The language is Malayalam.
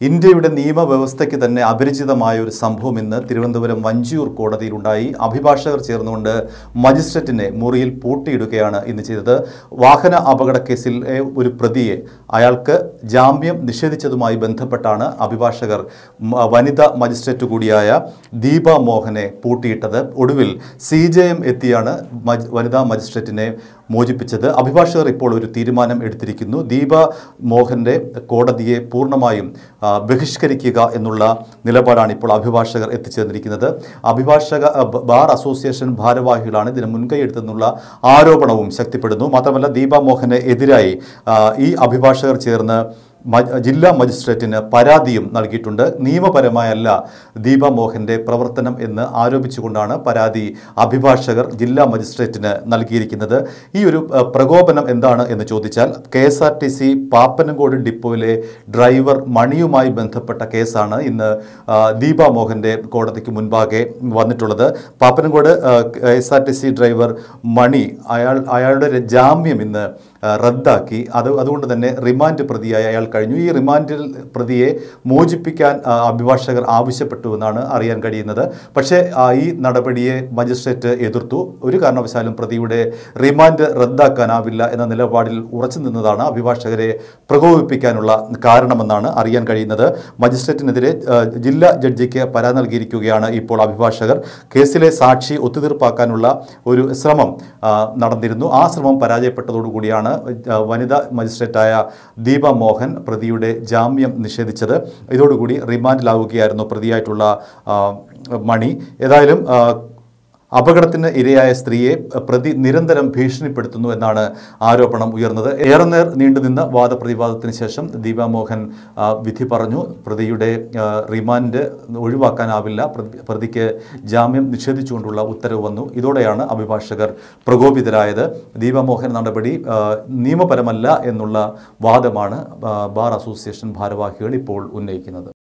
ഇന്ത്യയുടെ നിയമവ്യവസ്ഥയ്ക്ക് തന്നെ അപരിചിതമായ ഒരു സംഭവം ഇന്ന് തിരുവനന്തപുരം വഞ്ചിയൂർ കോടതിയിലുണ്ടായി അഭിഭാഷകർ ചേർന്നുകൊണ്ട് മജിസ്ട്രേറ്റിനെ മുറിയിൽ പൂട്ടിയിടുകയാണ് ഇന്ന് ചെയ്തത് വാഹന അപകട കേസിൽ ഏ, ഒരു പ്രതിയെ അയാൾക്ക് ജാമ്യം നിഷേധിച്ചതുമായി ബന്ധപ്പെട്ടാണ് അഭിഭാഷകർ മ- വനിതാ മജിസ്ട്രേറ്റ് കൂടിയായ ദീപ മോഹനെ പൂട്ടിയിട്ടത് ഒടുവിൽ സി ജെ എം എത്തിയാണ് മജ് വനിതാ മജിസ്ട്രേറ്റിനെ മോചിപ്പിച്ചത് അഭിഭാഷകർ ഇപ്പോൾ ഒരു തീരുമാനം എടുത്തിരിക്കുന്നു ദീപ മോഹന്റെ കോടതിയെ പൂർണ്ണമായും ആ, ബഹിഷ്കരിക്കുക എന്നുള്ള നിലപാടാണ് ഇപ്പോൾ അഭിഭാഷകർ എത്തിച്ചേർന്നിരിക്കുന്നത് അഭിഭാഷക ആ, ബ- ബാർ അസോസിയേഷൻ ഭാരവാഹികളാണ് ഇതിന് മുൻകൈ എടുത്തെന്നുള്ള ആരോപണവും ശക്തിപ്പെടുന്നു മാത്രമല്ല ദീപ മോഹന് എതിരായി ആ, ഈ അഭിഭാഷകർ ചേർന്ന് മ- ജില്ലാ മജിസ്ട്രേറ്റിന് പരാതിയും നൽകിയിട്ടുണ്ട് നിയമപരമായല്ല ദീപ മോഹന്റെ പ്രവർത്തനം എന്ന് ആരോപിച്ചുകൊണ്ടാണ് പരാതി അഭിഭാഷകർ ജില്ലാ മജിസ്ട്രേറ്റിന് നൽകിയിരിക്കുന്നത് ഈ ഒരു അഹ്, പ്രകോപനം എന്താണ് എന്ന് ചോദിച്ചാൽ K S R T C Pappanamkode ഡിപ്പോയിലെ ഡ്രൈവർ മണിയുമായി ബന്ധപ്പെട്ട കേസാണ് ഇന്ന് ആ, ദീപ മോഹന്റെ കോടതിക്ക് മുൻപാകെ വന്നിട്ടുള്ളത് Pappanamkode K S R T C driver Mani അയാൾ അയാളുടെ ര- ജാമ്യം ഇന്ന് ആ, റദ്ദാക്കി അത് അതുകൊണ്ട് തന്നെ റിമാൻഡ് പ്രതിയായി അയാൾ കഴിഞ്ഞു ഈ റിമാൻഡിൽ പ്രതിയെ മോചിപ്പിക്കാൻ ആ, അഭിഭാഷകർ ആവശ്യപ്പെട്ടുവെന്നാണ് അറിയാൻ കഴിയുന്നത് പക്ഷേ ആ, ഈ നടപടിയെ മജിസ്ട്രേറ്റ് എതിർത്തു ഒരു കാരണവശാലും പ്രതിയുടെ റിമാൻഡ് റദ്ദാക്കാനാവില്ല എന്ന നിലപാടിൽ ഉറച്ചു നിന്നതാണ് അഭിഭാഷകരെ പ്രകോപിപ്പിക്കാനുള്ള കാരണമെന്നാണ് അറിയാൻ കഴിയുന്നത് മജിസ്ട്രേറ്റിനെതിരെ ആ, ജില്ലാ ജഡ്ജിക്ക് പരാതി നൽകിയിരിക്കുകയാണ് ഇപ്പോൾ അഭിഭാഷകർ കേസിലെ സാക്ഷി ഒത്തുതീർപ്പാക്കാനുള്ള ഒരു ശ്രമം ആ, നടന്നിരുന്നു ആ ശ്രമം പരാജയപ്പെട്ടതോടുകൂടിയാണ് ആ, വനിതാ മജിസ്ട്രേറ്റായ ദീപ മോഹൻ പ്രതിയുടെ ജാമ്യം നിഷേധിച്ചത് ഇതോടുകൂടി റിമാൻഡിലാവുകയായിരുന്നു പ്രതിയായിട്ടുള്ള ആ, മണി ഏതായാലും ആ, അപകടത്തിന് ഇരയായ സ്ത്രീയെ പ്രതി നിരന്തരം ഭീഷണിപ്പെടുത്തുന്നു എന്നാണ് ആരോപണം ഉയർന്നത് ഏറെ നേർ നീണ്ടുനിന്ന വാദപ്രതിവാദത്തിന് ശേഷം ദീപ മോഹൻ ആ, വിധി പറഞ്ഞു പ്രതിയുടെ ആ, റിമാൻഡ് ഒഴിവാക്കാനാവില്ല പ്രതി- പ്രതിക്ക് ജാമ്യം നിഷേധിച്ചുകൊണ്ടുള്ള ഉത്തരവ് വന്നു ഇതോടെയാണ് അഭിഭാഷകർ പ്രകോപിതരായത് ദീപ മോഹൻ നടപടി ആ, നിയമപരമല്ല എന്നുള്ള വാദമാണ് ആ, ബാർ അസോസിയേഷൻ ഭാരവാഹികൾ ഇപ്പോൾ ഉന്നയിക്കുന്നത്